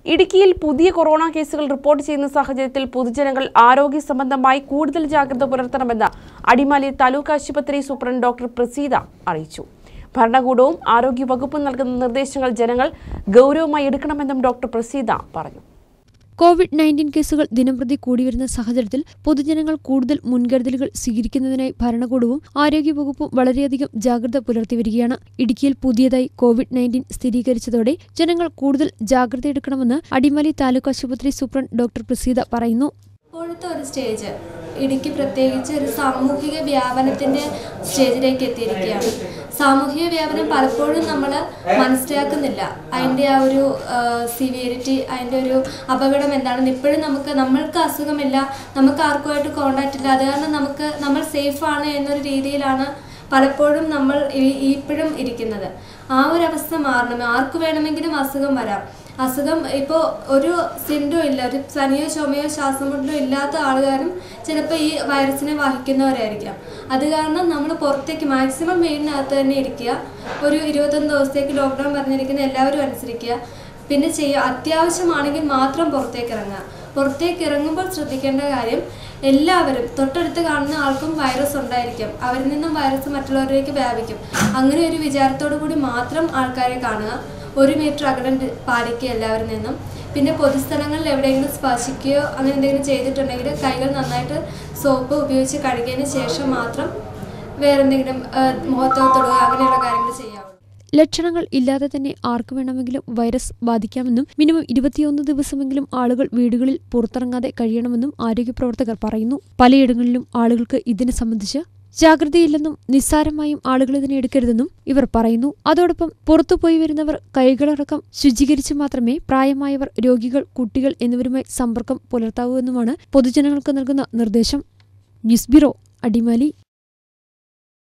ഇടുക്കിയിൽ പുതിയ കൊറോണ കേസുകൾ റിപ്പോർട്ട് ചെയ്യുന്ന സാഹചര്യത്തിൽ പൊതുജനങ്ങൾ ആരോഗ്യ സംബന്ധമായി കൂടുതൽ ജാഗ്രത പുലർത്തണമെന്ന് അടിമാലി താലൂക്ക് ആശുപത്രി സൂപ്രണ്ട് ഡോക്ടർ പ്രസീത അറിയിച്ചു ഭരണകൂടവും ആരോഗ്യ വകുപ്പും നൽകുന്ന നിർദ്ദേശങ്ങൾ ജനങ്ങൾ ഗൗരവമായി എടുക്കണമെന്നും ഡോക്ടർ പ്രസീത പറഞ്ഞു കോവിഡ് നയൻറ്റീൻ കേസുകൾ ദിനംപ്രതി കൂടിവരുന്ന സാഹചര്യത്തിൽ പൊതുജനങ്ങൾ കൂടുതൽ മുൻകരുതലുകൾ സ്വീകരിക്കുന്നതിനായി ഭരണകൂടവും ആരോഗ്യവകുപ്പും വളരെയധികം ജാഗ്രത പുലർത്തി വരികയാണ് ഇടുക്കിയിൽ പുതിയതായി കോവിഡ് നയൻറ്റീൻ സ്ഥിരീകരിച്ചതോടെ ജനങ്ങൾ കൂടുതൽ ജാഗ്രത എടുക്കണമെന്ന് അടിമാലി താലൂക്ക് ആശുപത്രി സൂപ്രണ്ട് ഡോക്ടർ പ്രസീത പറയുന്നു ഇപ്പോഴത്തെ ഒരു സ്റ്റേജ് ഇടുക്കി പ്രത്യേകിച്ച് ഒരു സാമൂഹിക വ്യാപനത്തിൻ്റെ സ്റ്റേജിലേക്ക് എത്തിയിരിക്കുകയാണ് സാമൂഹിക വ്യാപനം പലപ്പോഴും നമ്മൾ മനസ്സിലാക്കുന്നില്ല അതിൻ്റെ ആ ഒരു സിവിയറിറ്റി അതിൻ്റെ ഒരു അപകടം എന്താണെന്ന് ഇപ്പോഴും നമുക്ക് നമ്മൾക്ക് അസുഖമില്ല നമുക്ക് ആർക്കുമായിട്ട് കോണ്ടാക്റ്റ് ഇല്ല അത് കാരണം നമുക്ക് നമ്മൾ സേഫാണ് എന്നൊരു രീതിയിലാണ് പലപ്പോഴും നമ്മൾ ഈ- ഇപ്പോഴും ഇരിക്കുന്നത് ആ ഒരു അവസ്ഥ മാറണം ആർക്ക് വേണമെങ്കിലും അസുഖം വരാം അസുഖം ഇപ്പോൾ ഒരു സിൻഡോ ഇല്ല ഒരു പനിയോ ചുമയോ ശ്വാസം മുട്ടലോ ഇല്ലാത്ത ആൾക്കാരും ചിലപ്പോൾ ഈ വൈറസിനെ വഹിക്കുന്നവരായിരിക്കാം അത് കാരണം നമ്മൾ പുറത്തേക്ക് മാക്സിമം വീടിനകത്ത് തന്നെ ഇരിക്കുക ഒരു ഇരുപത്തൊന്ന് ദിവസത്തേക്ക് ലോക്ക്ഡൗൺ പറഞ്ഞിരിക്കുന്ന എല്ലാവരും അനുസരിക്കുക പിന്നെ ചെയ്യുക അത്യാവശ്യമാണെങ്കിൽ മാത്രം പുറത്തേക്ക് ഇറങ്ങുക പുറത്തേക്ക് ഇറങ്ങുമ്പോൾ ശ്രദ്ധിക്കേണ്ട കാര്യം എല്ലാവരും തൊട്ടടുത്ത് കാണുന്ന ആൾക്കും വൈറസ് ഉണ്ടായിരിക്കും അവരിൽ നിന്നും വൈറസ് മറ്റുള്ളവരിലേക്ക് വ്യാപിക്കും അങ്ങനെ ഒരു വിചാരത്തോടു കൂടി മാത്രം ആൾക്കാരെ കാണുക ഒരു മീറ്റർ അകലം ഡി- പാലിക്കുക എല്ലാവരിൽ നിന്നും പിന്നെ പൊതുസ്ഥലങ്ങളിൽ എവിടെയെങ്കിലും സ്പർശിക്കുകയോ അങ്ങനെ എന്തെങ്കിലും ചെയ്തിട്ടുണ്ടെങ്കിൽ കൈകൾ നന്നായിട്ട് സോപ്പ് ഉപയോഗിച്ച് കഴുകിയതിന് ശേഷം മാത്രം വേറെന്തെങ്കിലും ആ, മുഖത്തോ തൊടുക അങ്ങനെയുള്ള കാര്യങ്ങൾ ചെയ്യാവുള്ളൂ ലക്ഷണങ്ങൾ ഇല്ലാതെ തന്നെ ആർക്കു വേണമെങ്കിലും വൈറസ് ബാധിക്കാമെന്നും മിനിമം ഇരുപത്തിയൊന്ന് ദിവസമെങ്കിലും ആളുകൾ വീടുകളിൽ പുറത്തിറങ്ങാതെ കഴിയണമെന്നും ആരോഗ്യ പ്രവർത്തകർ പറയുന്നു പലയിടങ്ങളിലും ആളുകൾക്ക് ഇതിനെ സംബന്ധിച്ച് ജാഗ്രതയില്ലെന്നും നിസ്സാരമായും ആളുകൾ ഇതിനെ എടുക്കരുതെന്നും ഇവർ പറയുന്നു അതോടൊപ്പം പുറത്തുപോയി വരുന്നവർ കൈകളടക്കം ശുചീകരിച്ച് മാത്രമേ പ്രായമായവർ രോഗികൾ കുട്ടികൾ എന്നിവരുമായി സമ്പർക്കം പുലർത്താവൂ എന്നുമാണ് പൊതുജനങ്ങൾക്ക് നൽകുന്ന നിർദ്ദേശം ന്യൂസ് ബ്യൂറോ അടിമാലി